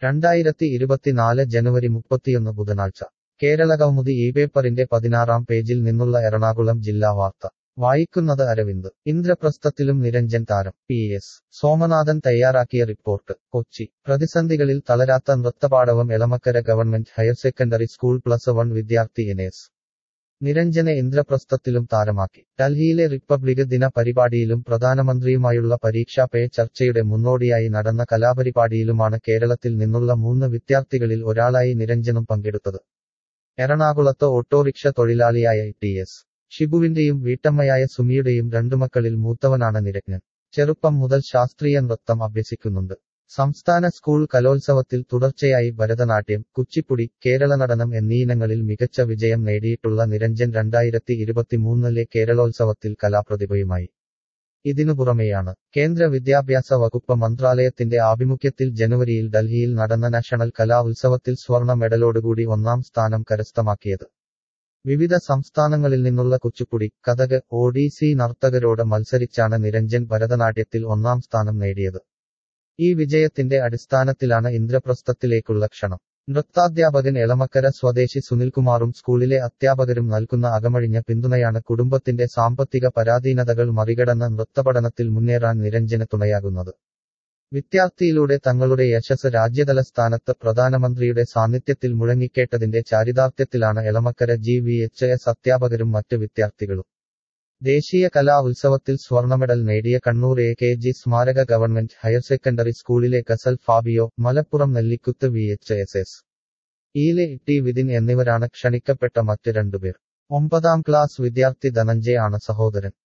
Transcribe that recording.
രണ്ടായിരത്തി ഇരുപത്തിനാല് ജനുവരി മുപ്പത്തിയൊന്ന് ബുധനാഴ്ച കേരളകൗമുദി ഈ പേപ്പറിന്റെ പതിനാറാം പേജിൽ നിന്നുള്ള എറണാകുളം ജില്ലാ വാർത്ത വായിക്കുന്നത് അരവിന്ദ് ഇന്ദ്രപ്രസ്ഥത്തിലും നിരഞ്ജൻ താരം പി എസ് സോമനാഥൻ തയ്യാറാക്കിയ റിപ്പോർട്ട് കൊച്ചി പ്രതിസന്ധികളിൽ തളരാത്ത നൃത്തപാടവം Elamakkara government higher secondary school plus one വിദ്യാർത്ഥി എനേസ് നിരഞ്ജനെ ഇന്ദ്രപ്രസ്ഥത്തിലും താരമാക്കി ഡൽഹിയിലെ റിപ്പബ്ലിക് ദിന പരിപാടിയിലും പ്രധാനമന്ത്രിയുമായുള്ള പരീക്ഷാ പേ ചർച്ചയുടെ മുന്നോടിയായി നടന്ന കലാപരിപാടിയിലുമാണ് കേരളത്തിൽ നിന്നുള്ള മൂന്ന് വിദ്യാർത്ഥികളിൽ ഒരാളായി നിരഞ്ജനും പങ്കെടുത്തത് എറണാകുളത്ത് ഓട്ടോറിക്ഷ തൊഴിലാളിയായ ടി എസ് ഷിബുവിന്റെയും വീട്ടമ്മയായ സുമിയുടെയും രണ്ടു മക്കളിൽ മൂത്തവനാണ് നിരഞ്ജൻ ചെറുപ്പം മുതൽ ശാസ്ത്രീയ നൃത്തം അഭ്യസിക്കുന്നുണ്ട് സംസ്ഥാന സ്കൂൾ കലോത്സവത്തിൽ തുടർച്ചയായി ഭരതനാട്യം കുച്ചിപ്പുടി കേരള നടനം എന്നീയിനങ്ങളിൽ മികച്ച വിജയം നേടിയിട്ടുള്ള നിരഞ്ജൻ രണ്ടായിരത്തി ഇരുപത്തിമൂന്നിലെ കേരളോത്സവത്തിൽ കലാപ്രതിഭയുമായി ഇതിനു പുറമെയാണ് കേന്ദ്ര വിദ്യാഭ്യാസ വകുപ്പ് മന്ത്രാലയത്തിന്റെ ആഭിമുഖ്യത്തിൽ ജനുവരിയിൽ ഡൽഹിയിൽ നടന്ന നാഷണൽ കലാ ഉത്സവത്തിൽ സ്വർണ്ണ മെഡലോടുകൂടി ഒന്നാം സ്ഥാനം കരസ്ഥമാക്കിയത് വിവിധ സംസ്ഥാനങ്ങളിൽ നിന്നുള്ള കുച്ചുപ്പുടി കഥക് ഒഡീസി നർത്തകരോട് മത്സരിച്ചാണ് നിരഞ്ജൻ ഭരതനാട്യത്തിൽ ഒന്നാം സ്ഥാനം നേടിയത് ഈ വിജയത്തിന്റെ അടിസ്ഥാനത്തിലാണ് ഇന്ദ്രപ്രസ്ഥത്തിലേക്കുള്ള ക്ഷണം നൃത്താധ്യാപകൻ എളമക്കര സ്വദേശി സുനിൽകുമാറും സ്കൂളിലെ അധ്യാപകരും നൽകുന്ന അകമഴിഞ്ഞ പിന്തുണയാണ് കുടുംബത്തിന്റെ സാമ്പത്തിക പരാധീനതകൾ മറികടന്ന നൃത്തപഠനത്തിൽ മുന്നേറാൻ നിരഞ്ജന് തുണയാകുന്നത് വിദ്യാർത്ഥിയിലൂടെ തങ്ങളുടെ യശസ് രാജ്യതല സ്ഥാനത്ത് പ്രധാനമന്ത്രിയുടെ സാന്നിധ്യത്തിൽ മുഴങ്ങിക്കേട്ടതിന്റെ ചാരിതാർത്ഥ്യത്തിലാണ് Elamakkara G V H S അധ്യാപകരും മറ്റ് വിദ്യാർത്ഥികളും ദേശീയ കലാ ഉത്സവത്തിൽ സ്വർണമെഡൽ നേടിയ കണ്ണൂർ എ കെ ജി സ്മാരക ഗവൺമെന്റ് ഹയർ സെക്കൻഡറി സ്കൂളിലെ Gazal Fabio Malappuram Nellikuth V H S S ഇയിലെ ടി വിതിൻ എന്നിവരാണ് ക്ഷണിക്കപ്പെട്ട മറ്റ് രണ്ടുപേർ ഒമ്പതാം ക്ലാസ് വിദ്യാർത്ഥി ധനഞ്ജയ ആണ് സഹോദരൻ